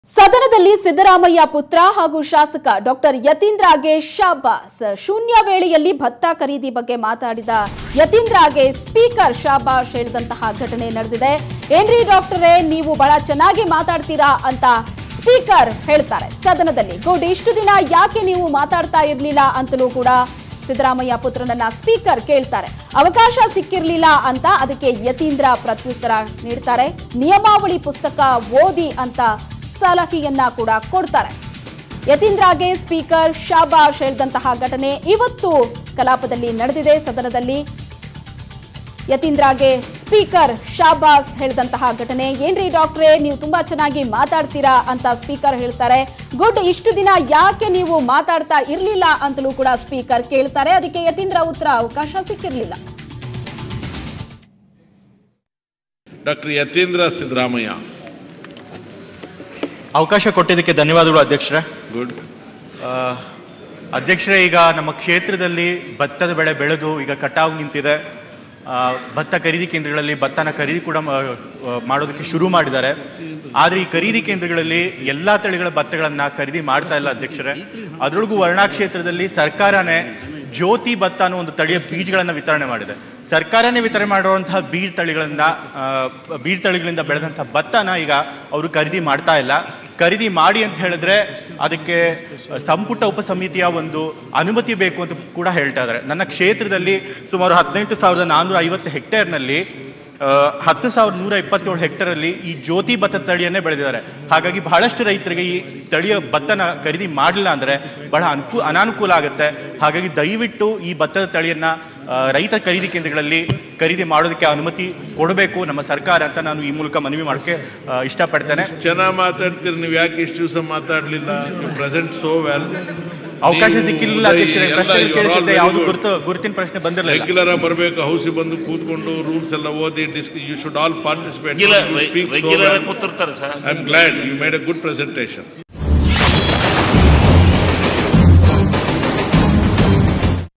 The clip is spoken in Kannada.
ಸದನದಲ್ಲಿ ಸಿದ್ದರಾಮಯ್ಯ ಪುತ್ರ ಹಾಗೂ ಶಾಸಕ ಡಾಕ್ಟರ್ ಯತೀಂದ್ರಗೆ ಶಾಬಾಸ್ ಶೂನ್ಯ ವೇಳೆಯಲ್ಲಿ ಭತ್ತ ಖರೀದಿ ಬಗ್ಗೆ ಮಾತಾಡಿದ ಯತೀಂದ್ರಗೆ ಸ್ಪೀಕರ್ ಶಾಬಾಸ್ ಹೇಳಿದಂತಹ ಘಟನೆ ನಡೆದಿದೆ ಏನ್ರಿ ಡಾಕ್ಟರೇ ನೀವು ಬಹಳ ಚೆನ್ನಾಗಿ ಮಾತಾಡ್ತೀರಾ ಅಂತ ಸ್ಪೀಕರ್ ಹೇಳ್ತಾರೆ ಸದನದಲ್ಲಿ ಗುಡ್ ಇಷ್ಟು ದಿನ ಯಾಕೆ ನೀವು ಮಾತಾಡ್ತಾ ಇರ್ಲಿಲ್ಲ ಅಂತಲೂ ಕೂಡ ಸಿದ್ದರಾಮಯ್ಯ ಪುತ್ರನನ್ನ ಸ್ಪೀಕರ್ ಕೇಳ್ತಾರೆ ಅವಕಾಶ ಸಿಕ್ಕಿರ್ಲಿಲ್ಲ ಅಂತ ಅದಕ್ಕೆ ಯತೀಂದ್ರ ಪ್ರತ್ಯುತ್ತರ ನೀಡ್ತಾರೆ ನಿಯಮಾವಳಿ ಪುಸ್ತಕ ಓದಿ ಅಂತ ಸಲಹೆಯನ್ನ ಕೂಡ ಕೊಡ್ತಾರೆ ಯತೀಂದ್ರಗೆ ಸ್ಪೀಕರ್ ಶಾಬಾಷ್ ಹೇಳಿದಂತಹ ಘಟನೆ ಇವತ್ತು ಕಲಾಪದಲ್ಲಿ ನಡೆದಿದೆ ಸದನದಲ್ಲಿ ಯತೀಂದ್ರಗೆ ಸ್ಪೀಕರ್ ಶಾಬಾಸ್ ಹೇಳಿದಂತಹ ಘಟನೆ ಏನ್ರಿ ಡಾಕ್ಟ್ರೇ ನೀವು ತುಂಬಾ ಚೆನ್ನಾಗಿ ಮಾತಾಡ್ತೀರಾ ಅಂತ ಸ್ಪೀಕರ್ ಹೇಳ್ತಾರೆ ಗುಡ್ ಇಷ್ಟು ದಿನ ಯಾಕೆ ನೀವು ಮಾತಾಡ್ತಾ ಇರ್ಲಿಲ್ಲ ಅಂತಲೂ ಕೂಡ ಸ್ಪೀಕರ್ ಕೇಳ್ತಾರೆ ಅದಕ್ಕೆ ಯತೀಂದ್ರ ಉತ್ತರ ಅವಕಾಶ ಸಿಕ್ಕಿರ್ಲಿಲ್ಲ ಡಾಕ್ಟರ್ ಯತೀಂದ್ರ ಸಿದ್ದರಾಮಯ್ಯ ಅವಕಾಶ ಕೊಟ್ಟಿದ್ದಕ್ಕೆ ಧನ್ಯವಾದಗಳು ಅಧ್ಯಕ್ಷರೇ ಗುಡ್ ಆ, ಅಧ್ಯಕ್ಷರೇ ಈಗ ನಮ್ಮ ಕ್ಷೇತ್ರದಲ್ಲಿ ಭತ್ತದ ಬೆಳೆ ಬೆಳೆದು ಈಗ ಕಟಾವು ನಿಂತಿದೆ ಆ, ಭತ್ತ ಖರೀದಿ ಕೇಂದ್ರಗಳಲ್ಲಿ ಭತ್ತನ ಖರೀದಿ ಕೂಡ ಮಾ- ಆ, ಮಾಡೋದಕ್ಕೆ ಶುರು ಮಾಡಿದ್ದಾರೆ ಆದರೆ ಈ ಖರೀದಿ ಕೇಂದ್ರಗಳಲ್ಲಿ ಎಲ್ಲಾ ತಳಿಗಳ ಭತ್ತಗಳನ್ನ ಖರೀದಿ ಮಾಡ್ತಾ ಇಲ್ಲ ಅಧ್ಯಕ್ಷರೇ ಅದರೊಳಗೂ ವರ್ಣಾ ಕ್ಷೇತ್ರದಲ್ಲಿ ಸರ್ಕಾರನೇ ಜ್ಯೋತಿ ಭತ್ತ ಅನ್ನೋ ಒಂದು ತಳಿಯ ಬೀಜಗಳನ್ನ ವಿತರಣೆ ಮಾಡಿದೆ ಸರ್ಕಾರನೇ ವಿತರಣೆ ಮಾಡಿರುವಂತಹ ಬೀಜ ತಳಿಗಳಿಂದ ಆ, ಬೀಜ ತಳಿಗಳಿಂದ ಬೆಳೆದಂತಹ ಭತ್ತನ ಈಗ ಅವರು ಖರೀದಿ ಮಾಡ್ತಾ ಇಲ್ಲ ಖರೀದಿ ಮಾಡಿ ಅಂತ ಹೇಳಿದ್ರೆ ಅದಕ್ಕೆ ಸಂಪುಟ ಉಪಸಮಿತಿಯ ಒಂದು ಅನುಮತಿ ಬೇಕು ಅಂತ ಕೂಡ ಹೇಳ್ತಾ ಇದ್ದಾರೆ ನನ್ನ ಕ್ಷೇತ್ರದಲ್ಲಿ ಸುಮಾರು ಹದಿನೆಂಟು ಸಾವಿರದ ನಾನ್ನೂರ ಐವತ್ತು ಹೆಕ್ಟೇರ್ನಲ್ಲಿ ಆ, ಹತ್ತು ಸಾವಿರದ ನೂರ ಇಪ್ಪತ್ತೇಳು ಹೆಕ್ಟೇರಲ್ಲಿ ಈ ಜ್ಯೋತಿ ಭತ್ತ ತಳಿಯನ್ನೇ ಬೆಳೆದಿದ್ದಾರೆ ಹಾಗಾಗಿ ಬಹಳಷ್ಟು ರೈತರಿಗೆ ಈ ತಳಿಯ ಭತ್ತನ ಖರೀದಿ ಮಾಡಲಿಲ್ಲ ಅಂದ್ರೆ ಬಹಳ ಅನುಕೂ ಅನಾನುಕೂಲ ಆಗುತ್ತೆ ಹಾಗಾಗಿ ದಯವಿಟ್ಟು ಈ ಭತ್ತದ ತಳಿಯನ್ನ ಆ, ರೈತ ಖರೀದಿ ಕೇಂದ್ರಗಳಲ್ಲಿ ಖರೀದಿ ಮಾಡೋದಕ್ಕೆ ಅನುಮತಿ ಕೊಡಬೇಕು ನಮ್ಮ ಸರ್ಕಾರ ಅಂತ ನಾನು ಈ ಮೂಲಕ ಮನವಿ ಮಾಡೋಕ್ಕೆ ಆ, ಇಷ್ಟಪಡ್ತೇನೆ ಚೆನ್ನಾಗಿ ಮಾತಾಡ್ತೀರಿ ನೀವು ಯಾಕೆ ಇಷ್ಟು ದಿವಸ ಮಾತಾಡ್ಲಿಲ್ಲ ಯು ಪ್ರೆಸೆಂಟ್ ಸೋ ವೆಲ್ ಅವಕಾಶ ಸಿಕ್ಕಿಲ್ಲ ಅಧ್ಯಕ್ಷರೇ ಪ್ರಶ್ನೆ ಕೇಳಿಸಿದ್ದೆ ಯಾವುದು ಗುರುತು ಗುರುತಿನ ಪ್ರಶ್ನೆ ಬಂದಿರಲಿಲ್ಲ ರೆಗ್ಯುಲರ್ ಆಗಿ ಬರಬೇಕು ಹೌಸಿಗೆ ಬಂದು ಕೂತ್ಕೊಂಡು ರೂಲ್ಸ್ ಎಲ್ಲ ಓದಿ disc you should all participate regular regular ಕೂತಿರ್ತಾರೆ sir I am glad you made a good presentation